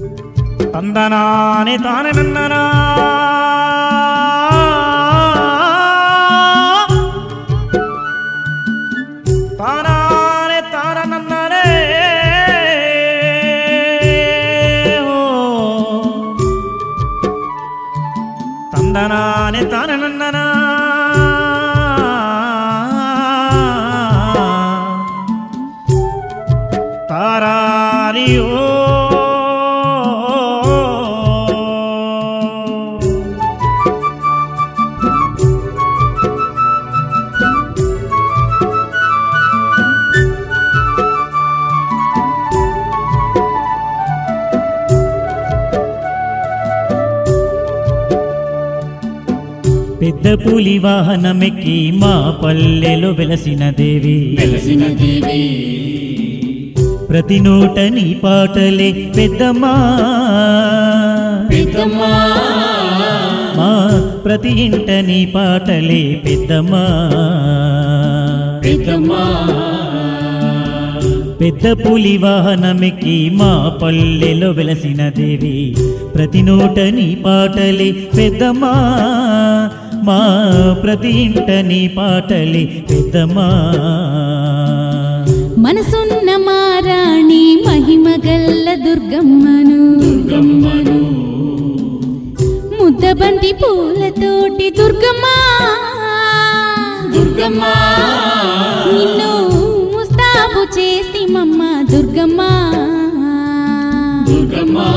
తందనాని తాననన్ననా తానానే తాననన్ననే ఓ. తందనాని తాననన్ననా తారాని ఓ పెద్ద పులి వాహనమెక్కి మా పల్లెలో వెలసిన దేవి వెలసిన దేవి ప్రతి నోట నీ పాటలే పెద్దమ్మా పెద్దమ్మా మా ప్రతి ఇంట నీ పాటలే పెద్దమ్మా పెద్దమ్మా పెద్ద పులి వాహనమెక్కి మా పల్లెలో వెలసిన దేవి ప్రతి నోట నీ పాటలే పెద్దమ్మా మా ప్రతి ఇంట నీ పాటలే పెద్దమ్మా మనసున్న మారాణి మహిమ గల్ల దుర్గమ్మను దుర్గమ్మను ముద్దబంతి పూలతోటి దుర్గమ్మ దుర్గమ్మా నిన్ను ముస్తాబు చేసి మమ్మ దుర్గమ్మ దుర్గమ్మా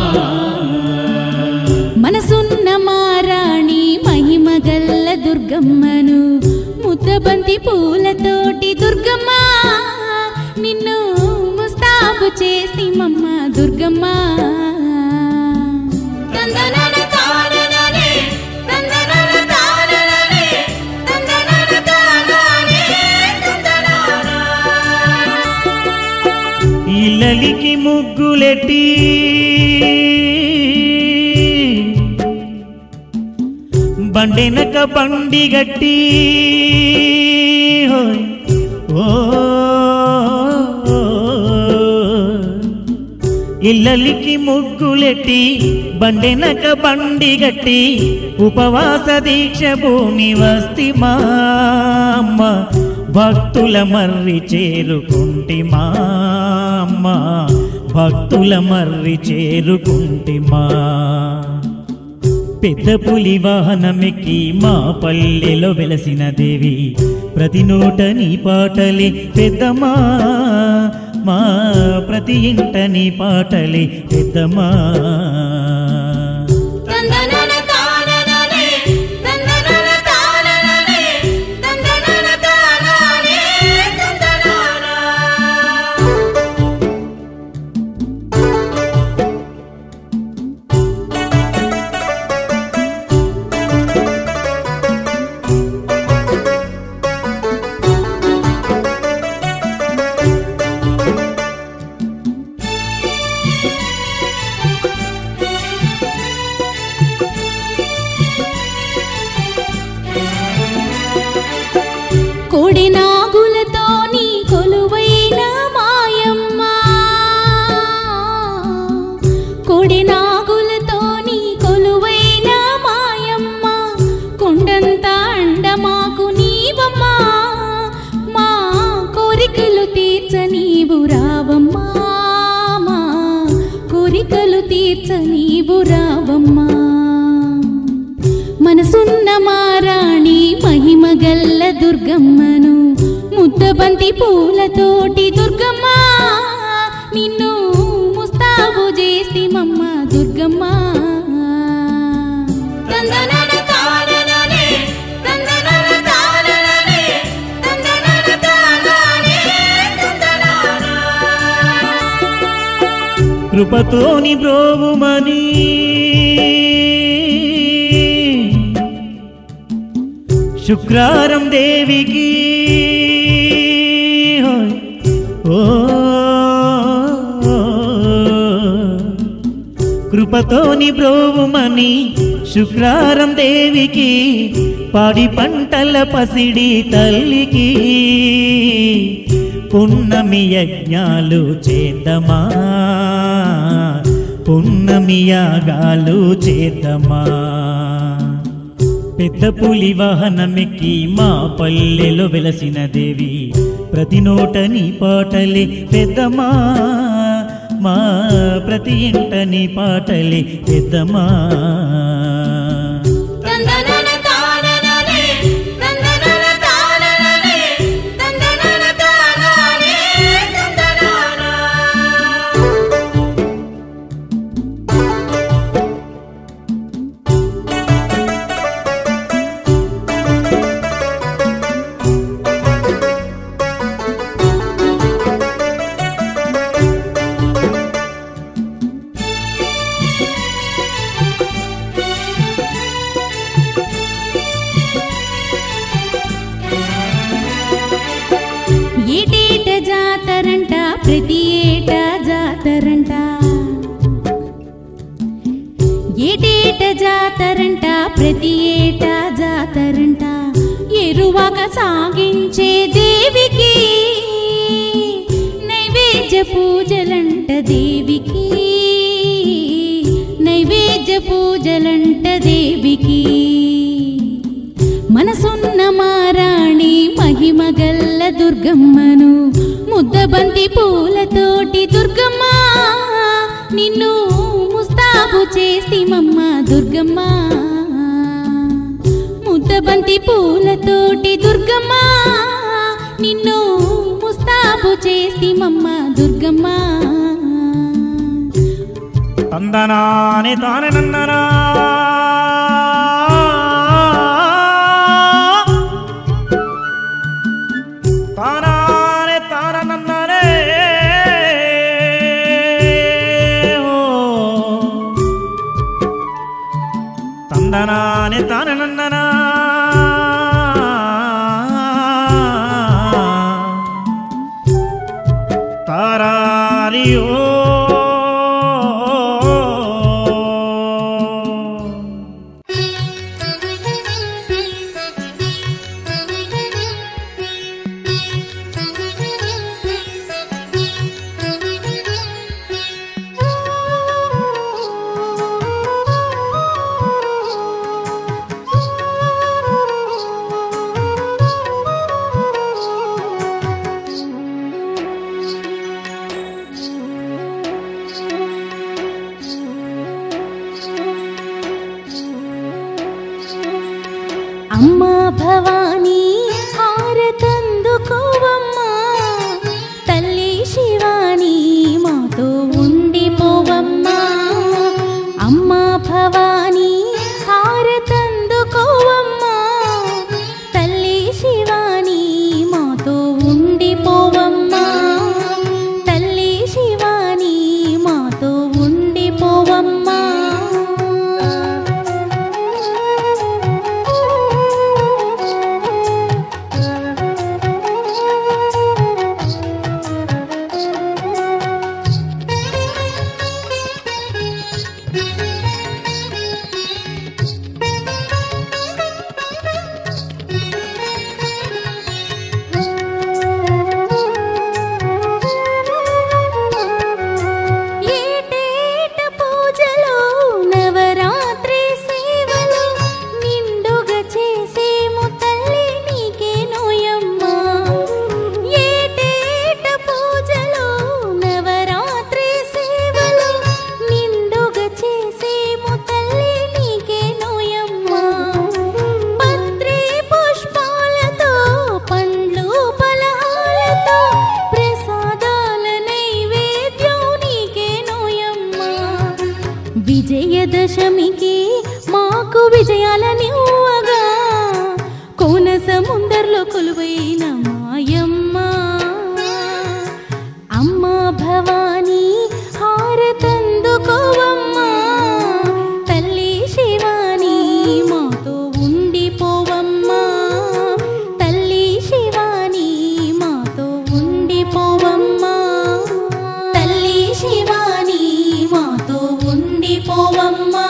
మనసున్న మారాణి మహిమ గల్ల దుర్గమ్మను ముద్దబంతి పూలతోటి దుర్గమ్మ నిన్ను ముస్తాబు చేసి మమ్మ దుర్గమ్మ తందనన తానననే, తందనన తానననే, తందనన తాననే, తందనాన. ఇల్లలికి ముగ్గులెట్టి బండెనక బండి గట్టి హోయ్. ఓ ఇల్లలికి ముగ్గులెట్టి బండెనక బండి గట్టి ఉపవాస దీక్ష భూమి వస్తి మా అమ్మ భక్తుల మర్రి చేరుకుంటి మా అమ్మ భక్తుల మర్రి చేరుకుంటి మా పెద్ద పులి వాహనమెక్కి మా పల్లెలో వెలసిన దేవి ప్రతి నోట నీ పాటలే పెద్దమ్మా మా ప్రతి ఇంట నీ పాటలే పెద్దమ్మా తందనన తానననే, తందనన తానననే, తందనన తాననే, తందనాన. కోడి నాగులతో నీ కొలువైన మాయమ్మ కోడి నాగులతో నీ కొలువైన మాయమ్మ కొండంత అండ మాకు నీవమ్మా మా కోరికలు తీర్చ నీవు రావమ్మా మా కోరికలు తీర్చ నీవు రావమ్మా మనసున్న మారాణి మహిమ గల్ల దుర్గమ్మను ముద్దబంతి పూలతోటి దుర్గమ్మ నిన్ను ముస్తాబు చేసి మమ్మ దుర్గమ్మ తందనన తానననే, తందనన తానననే, తందనన తాననే, తందనాన. కృపతోని బ్రోవుమని శుక్రారం దేవికి హోయ్. ఓ కృపతోని బ్రోవుమని శుక్రారం దేవికి పాడి పంటల పసిడి తల్లికి పున్నమి యజ్ఞాలు చేద్దామా పున్నమి యాగాలు చేద్దామా పెద్ద పులి వాహనమెక్కి మా పల్లెలో వెలసిన దేవి ప్రతి నోట నీ పాటలే పెద్దమ్మా మా ప్రతి ఇంట నీ పాటలే పెద్దమ్మా తందనన తానననే తందనన తానననే తందనన తాననే తందనాన ఏటేట జాతరంట ప్రతి ఏటా జాతరంట ఏటేట జాతరంట ప్రతి ఏటా జాతరంట ఎరువక సాగించే దేవికి నైవేద్య పూజలంట దేవికి నైవేద్య పూజలంట దేవికి మనసున్న మారాణి మహిమగల్ల దుర్గమ్మను ముద్దబంతి పూలతోటి దుర్గమ్మ నిన్ను ముస్తాబు చేస్తిమమ్మ దుర్గమ్మ ముద్దబంతి పూలతోటి దుర్గమ్మ నిన్ను ముస్తాబు చేస్తిమమ్మ దుర్గమ్మ తందనాని తానే నందనా తానానే తాననన్ననే ఓ. తందనాని తాననన్ననా తారారియో అమ్మా భవానీ హారతందుకోవమ్మా తల్లి శివాని మాతో ఉండిపోవమ్మా అమ్మా భవానీ హారతందుకోవమ్మా తల్లి శివాని మాతో ఉండిపోవమ్మా తల్లి శివాని మాతో ఉండిపోవమ్మా ఏటేట పూజలు నవరాత్రి సేవలు నిండుగా చేసేము తల్లి నీకే నోయమ్మా ఏటేట పూజలు నవరాత్రి సేవలు నిండుగా చేసేము తల్లి నీకే నోయమ్మా పత్రి పుష్పాలతో పండ్లు ఫలహాలతో ప్రసాదాల నైవేద్యం నీకే నోయమ్మా విజయదశమికి మాకు విజయాలనివ్వగా కోన సముందర్లో కొలువైన మాయమ్మ అమ్మా భవానీ హారతందుకోవమ్మా తల్లి శివాని మాతో ఉండిపోవమ్మా తల్లి శివాని మాతో ఉండిపోవమ్మా తల్లి శివాని మాతో ఉండిపోవమ్మా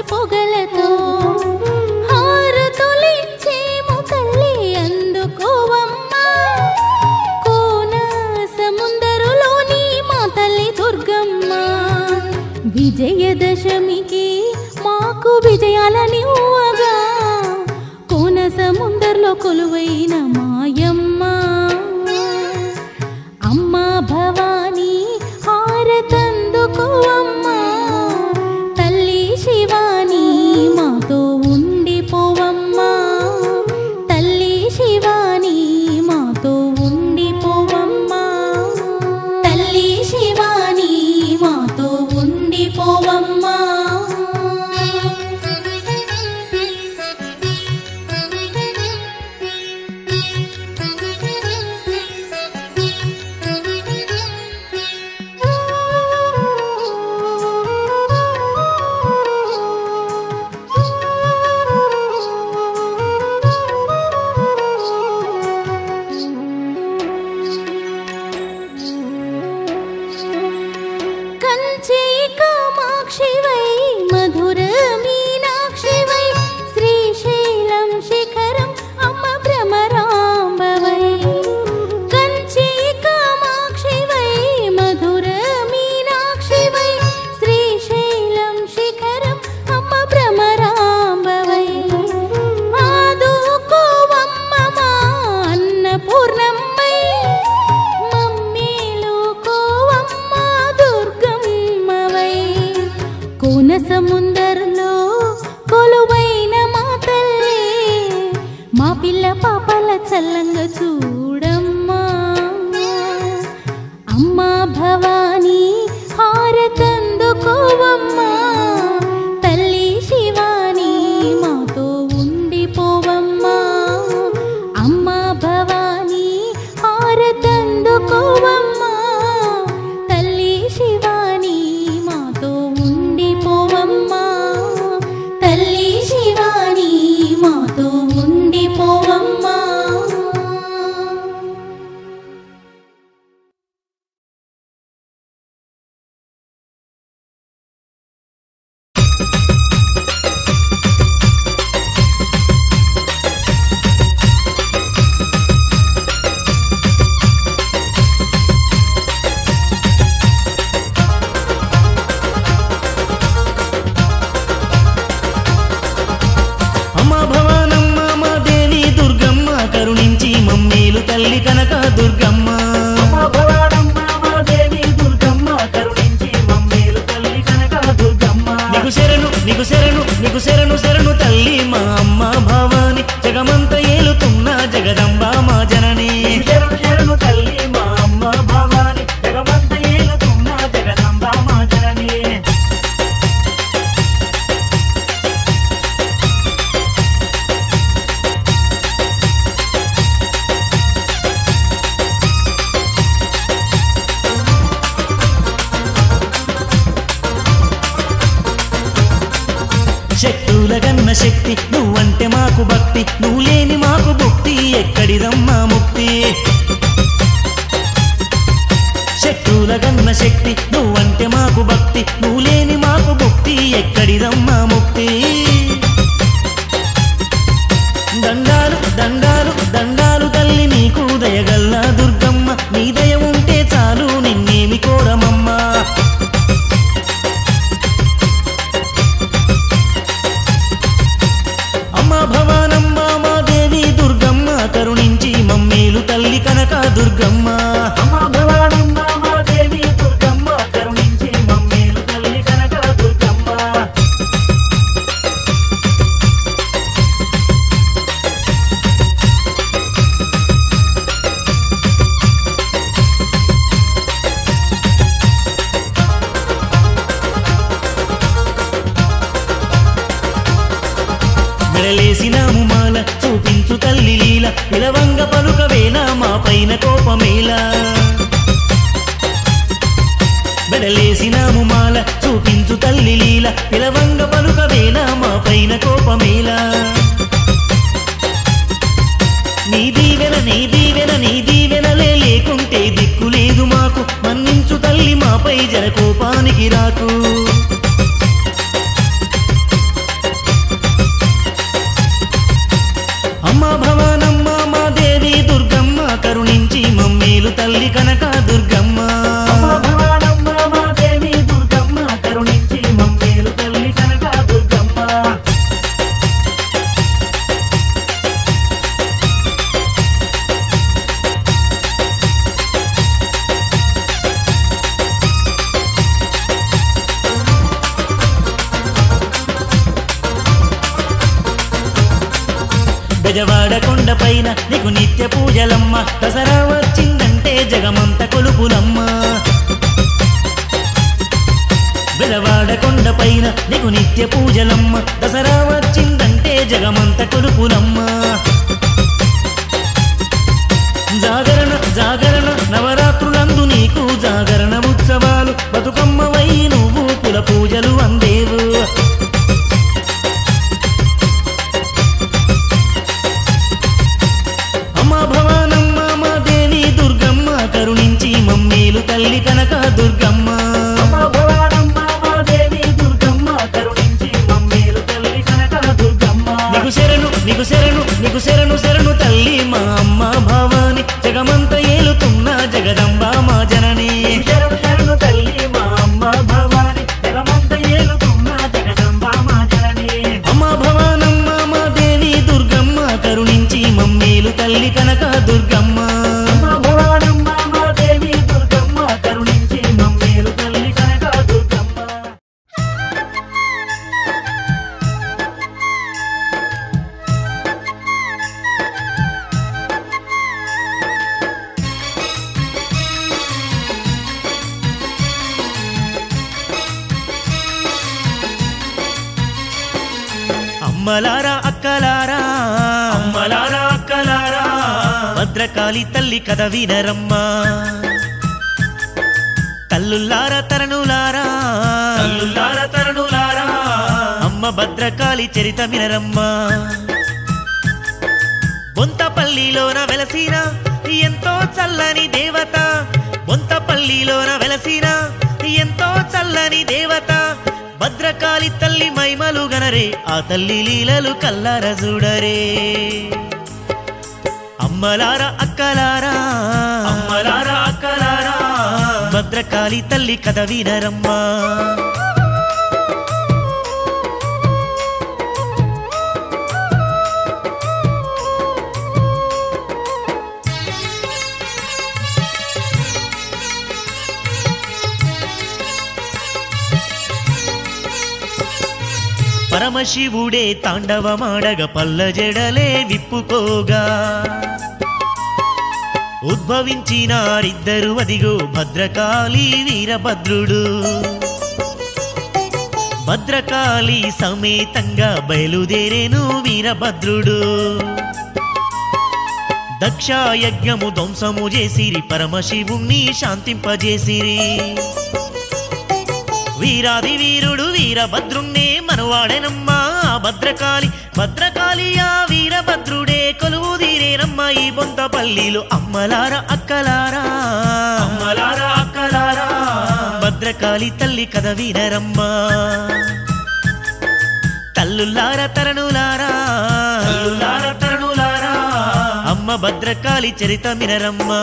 పొగలతో హారతులిచ్చేము తల్లి అందుకోవమ్మా కోన సముందరులోని మా తల్లి దుర్గమ్మ విజయదశమికి మాకు విజయాలనివ్వగా కోన సముందర్లో కొలువైన మాయమ్మ అమ్మా భవానీ హారతందుకోవమ్మా తల్లి శివాని మాతో ఉండిపోవమ్మా తల్లి శివాని మాతో ఉండిపోవమ్మా తల్లి శివాని మాతో ఉండిపోవమ్మా కంచి కామాక్షివై మధుర మీనాక్షివై శ్రీశైలం శిఖరం అమ్మ భ్రమరాంబవై కంచి కామాక్షివై మధుర మీనాక్షివై శ్రీశైలం శిఖరం అమ్మ భ్రమరాంబవై ఆదుకోవమ్మ మా అన్నపూర్ణమ్మై మమ్మేలు కోవమ్మ దుర్గమ్మవై కోన సముందర్లో కొలువైన మా తల్లి మా పిల్ల పాపల చల్లంగా చూడమ్మా అమ్మా భవానీ హారతందుకోవమ్మా తల్లి శివాని మాతో ఉండిపోవమ్మా అమ్మా భవానీ హారతందుకోవమ్మా తల్లి శివాని మాతో ఉండిపోవమ్మా తల్లి శివాని మాతో ఉండిపోవమ్మా అమ్మా భవానమ్మ మా దేవి దుర్గమ్మ కరుణించి మమ్మీలు తల్లి కనక దుర్గమ్మ అమ్మా భవానమ్మ మా దేవి దుర్గమ్మ కరుణించి మమ్మీలు తల్లి కనక దుర్గమ్మ నీకు శరణు నీకు శరణు నీకు శరణు శరణు తల్లి మా అమ్మ భవాని జగమంత ఏలుతున్న జగదంబ మా జనని శరణు శరణు తల్లి మా అమ్మ భవాని జగమంత ఏలుతున్న జగదంబ మా జనని శక్తుల గన్న శక్తి నువ్వంటే మాకు భక్తి నువ్వు లేని మాకు భక్తి ఎక్కడిదమ్మా ముక్తి శక్తుల గన్న శక్తి నువ్వంటే మాకు భక్తి నువ్వు లేని మాకు భక్తి ఎక్కడిదమ్మా ముక్తి దండాలు దండాలు దండాలు తల్లి నీకు దయగల్ల దుర్గమ్మ నీ దయ ఉంటే చాలు నిన్నేమి కోరమమ్మా అమ్మా భవానమ్మ మా దేవి దుర్గమ్మ కరుణించి మమ్మీలు తల్లి కనక దుర్గమ్మ అమ్మా భవానమ్మ మా దేవి దుర్గమ్మ కరుణించి మమ్మీలు తల్లి కనక దుర్గమ్మ మెడలేసినాము మాల చూపించు తల్లి లీల పిలవంగ పలుకవేలా మా పైన కోపమేలా మెడలేసినాము మాల చూపించు తల్లి లీల పిలవంగ పలుకవేలా మా పైన కోపమేలా నీ దీవెన నీ దీవెన నీ దీవెనలే లేకుంటే దిక్కు లేదు మాకు మన్నించు తల్లి మాపై జర కోపానికి రాకు బెజవాడ కొండపైన నీకు నిత్య పూజలమ్మ దసరా వచ్చిందంటే జగమంత కొలుపులమ్మ బెజవాడ కొండపైన నీకు నిత్య పూజలమ్మ దసరా వచ్చిందంటే జగమంత కొలుపులమ్మ జాగరణ జాగరణ నవరాత్రులందు నీకు జాగరణ ఉత్సవాలు బతుకమ్మవై నువ్వు కుల పూజలు అందేవు అమ్మ భవానమ్మ మా దేవి దుర్గమ్మ కరుణించి మమ్మీలు తల్లి కనక దుర్గమ్మ అమ్మ భవానమ్మ మా దేవి దుర్గమ్మ కరుణించి మమ్మీలు తల్లి కనక దుర్గమ్మ నీకు శరణు నీకు శరణు నీకు శరణు శరణు తల్లి మా అమ్మ భవాని జగమంత ఏలుతున్న జగదంబ మా జనని శరణు శరణు తల్లి మా అమ్మ భవాని జగమంత ఏలుతున్న జగదంబ మా జనని అమ్మ భవానమ్మ మా దేవి దుర్గమ్మ కరుణించి మమ్మీలు తల్లి కనక దుర్గమ్మ భవానమ్మ మా దేవి దుర్గమ్మ కరుణించి మమ్మీలు తల్లి కనక దుర్గమ్మ అమ్మలారా అక్కలారా అమ్మలారా అక్కలారా భద్రకాళి తల్లి కథ వినరమ్మా తల్లుల్లారా తరణులారా తల్లుల్లారా తరణులారా అమ్మ భద్రకాళి చరిత వినరమ్మా బొంతపల్లిలోన వెలసిన ఎంతో చల్లని దేవత బొంతపల్లిలోన వెలసిన ఎంతో చల్లని దేవత భద్రకాళి తల్లి మైమలు గనరే ఆ తల్లి లీలలు కల్లార చూడరే అమ్మలారా అక్కలారా అమ్మలారా అక్కలారా భద్రకాళి తల్లి కథ వినరమ్మా పరమశివుడే తాండవమాడగ పల్ల జడలే విప్పుకోగా ఉద్భవించినారిద్దరు అదిగో భద్రకాళి వీరభద్రుడు భద్రకాళి సమేతంగా బయలుదేరేను వీరభద్రుడు దక్షయజ్ఞము ధ్వంసము చేసిరి పరమశివుణ్ణి శాంతింపజేసిరి వీరాది వీరుడు వీరభద్రుణ్ణే మనువాడెనమ్మా ఆ భద్రకాళి భద్రకాళి ఆ వీరభద్రుడే కొలువు తీరేనమ్మా ఈ బొంతపల్లిలో అమ్మలారా అక్కలారా అమ్మలారా అక్కలారా భద్రకాళి తల్లి కథ వినరమ్మా తల్లుల్లారా తరణులారా తల్లుల్లారా తరణులారా అమ్మ భద్రకాళి చరిత వినరమ్మా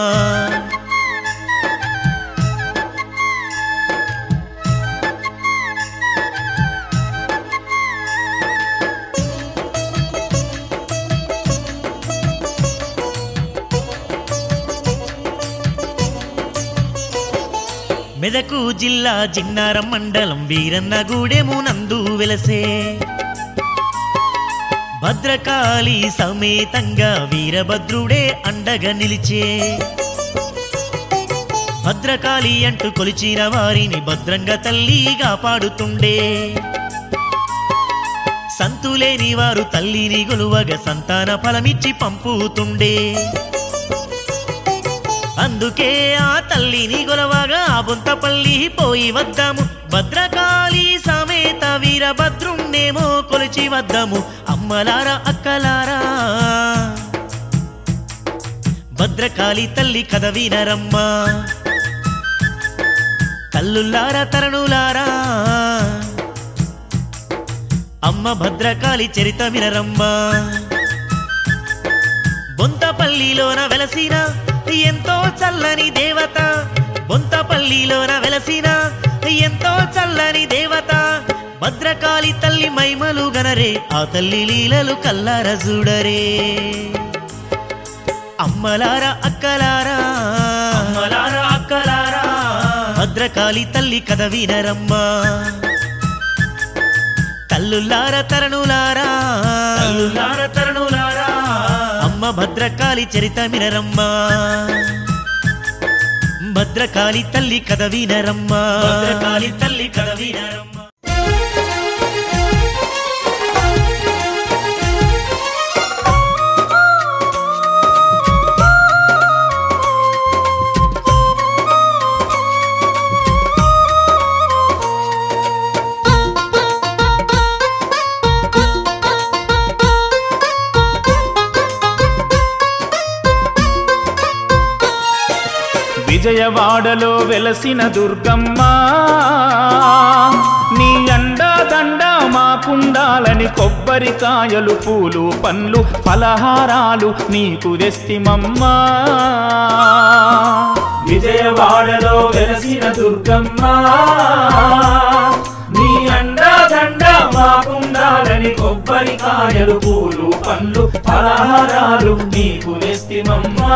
మెదకు జిల్లా జిన్నారం మండలం వీరన్న గూడెము నందు వెలసే భద్రకాళి సమేతంగా వీరభద్రుడే అండగా నిలిచే భద్రకాళి అంటూ కొలిచిన వారిని భద్రంగా తల్లిగా పాడుతుండే సంతులేని వారు తల్లిని గొలువగా సంతాన ఫలమిచ్చి పంపుతుండే అందుకే ఆ తల్లిని గొలవగా ఆ బొంతపల్లి పోయి వద్దాము భద్రకాళి సమేత వీరభద్రుణ్ణేమో కొలిచి వద్దాము అమ్మలారా అక్కలారా భద్రకాళి తల్లి కథ వినరమ్మా తల్లుల్లారా తరణులారా అమ్మ భద్రకాళి చరిత వినరమ్మా బొంతపల్లిలోన వెలసిన ఎంతో చల్లని దేవత బొంతపల్లిలోన వెలసిన ఎంతో చల్లని దేవత భద్రకాళి తల్లి మైమలు గనరే ఆ తల్లి లీలలు కల్లార చూడరే అమ్మలారా అక్కలారా అమ్మలారా అక్కలారా భద్రకాళి తల్లి కథ వినరమ్మా తల్లుల్లార తరణులారా తల్లుల్లార తరణులారా భద్రకాళి చరిత వినరమ్మా భద్రకాళి తల్లి కథ వినరమ్మా భద్రకాళి తల్లి కథ వినరమ్మా విజయవాడలో వెలసిన దుర్గమ్మ నీ అండాదండ మాకుండాలని కొబ్బరికాయలు పూలు పండ్లు ఫలహారాలు నీకు తెస్తిమమ్మా విజయవాడలో వెలసిన దుర్గమ్మ నీ అండాదండ మాకుండాలని కొబ్బరికాయలు పూలు పండ్లు ఫలహారాలు నీకు తెస్తిమమ్మా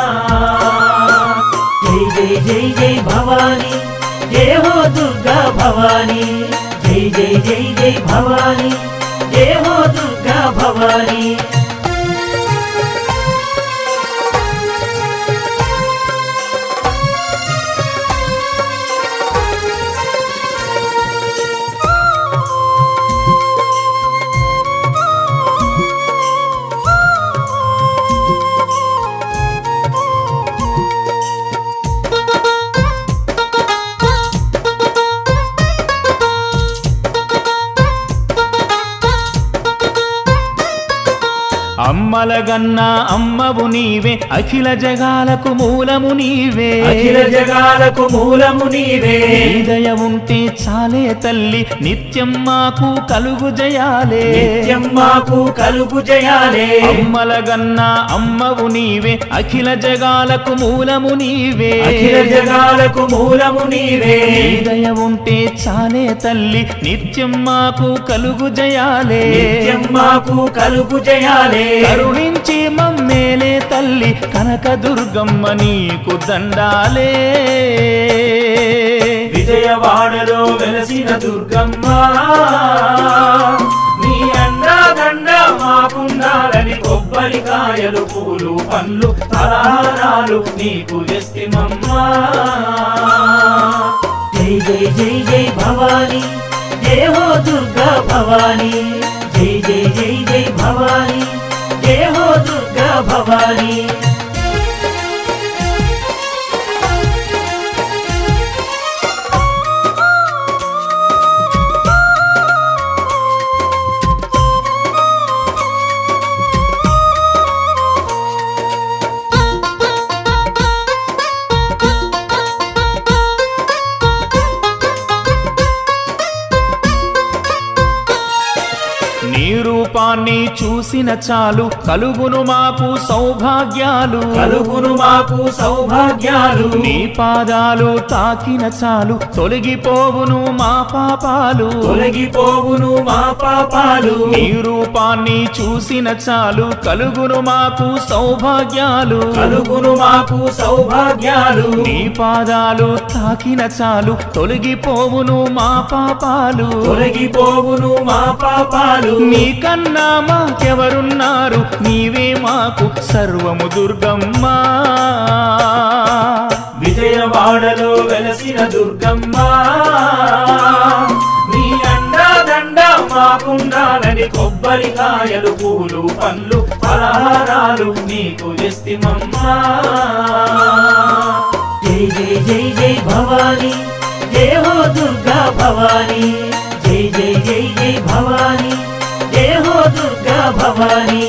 జై జై జై జై భవానీ జయ హో దుర్గా భవానీ జై జై జై జై భవానీ జయ హో దుర్గా భవానీ అమ్మలగన్న అమ్మవు నీవే అఖిల జగాలకు మూలము నీవే అఖిల జగాలకు మూలము నీవే దయ ఉంటే చాలే తల్లి నిత్యం మాకు కలుగు జయాలే నిత్యం మాకు కలుగు జయాలే అమ్మలగన్న అమ్మవు నీవే అఖిల జగాలకు మూలము నీవే అఖిల జగాలకు మూలము నీవే దయ ఉంటే చాలే తల్లి నిత్యం మాకు కలుగు జయాలే నిత్యం మాకు కలుగు జయాలే కరుణించి మమ్మేలే తల్లి కనక దుర్గమ్మ నీకు దండాలే విజయవాడలో వెలసిన దుర్గమ్మ నీ అండాదండ మాకుండాలని కొబ్బరికాయలు పూలు పండ్లు ఫలహారాలు నీకు ఎస్తిమమ్మా జై జై జై జై భవానీ జయ హో దుర్గా భవానీ జై జై జై జై భవానీ జయ హో దుర్గా భవానీ నీ రూపాన్ని చూసిన చాలు కలుగును మాకు సౌభాగ్యాలు కలుగును మాకు సౌభాగ్యాలు నీ పాదాలు తాకిన చాలు తొలగిపోవును మా పాపాలు తొలగిపోవును మా పాపాలు నీ రూపాన్ని చూసిన చాలు కలుగును మాకు సౌభాగ్యాలు కలుగును మాకు సౌభాగ్యాలు నీ పాదాలు తాకిన చాలు తొలగిపోవును మా పాపాలు తొలగిపోవును మా పాపాలు నీకన్నా మాకెవరున్నారు నీవే మాకు సర్వము దుర్గమ్మ విజయవాడలో వెలసిన దుర్గమ్మ నీ అండాదండ మాకుండాలని కొబ్బరికాయలు పూలు పండ్లు ఫలహారాలు నీకు ఎస్తిమమ్మా జై జై జై జై భవానీ జయ హో దుర్గా భవానీ జై జై జై జై భవానీ జయ హో దుర్గా భవానీ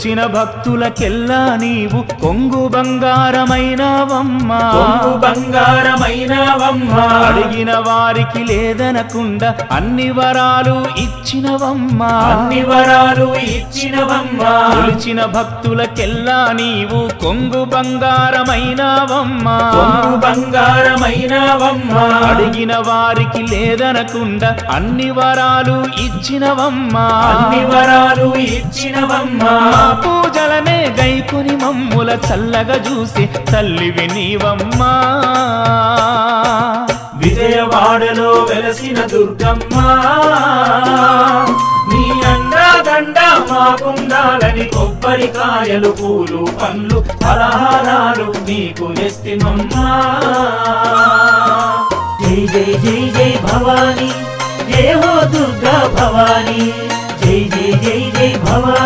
కొలిచిన భక్తులకెల్లా నీవు కొంగు బంగారమైనవమ్మా కొంగు బంగారమైనవమ్మా అడిగిన వారికి లేదనకుండా అన్ని వరాలు ఇచ్చినవమ్మా అన్ని వరాలు ఇచ్చినవమ్మా కొలిచిన భక్తులకెల్లా నీవు కొంగు బంగారమైనవమ్మా కొంగు బంగారమైనవమ్మా అడిగిన వారికి లేదనకుండా అన్ని వరాలు ఇచ్చినవమ్మా అన్ని వరాలు ఇచ్చినవమ్మా మా పూజలనే గైకుని మమ్ముల చల్లగా చూసి తల్లివి నీవమ్మా విజయవాడలో వెలసిన దుర్గమ్మ నీ అండాదండ మాకుండాలని కొబ్బరికాయలు పూలు పండ్లు ఫలహారాలు నీకు ఎస్తిమమ్మా జై జై జై జై భవానీ జయ హో దుర్గా భవానీ జై జై జై జై భవానీ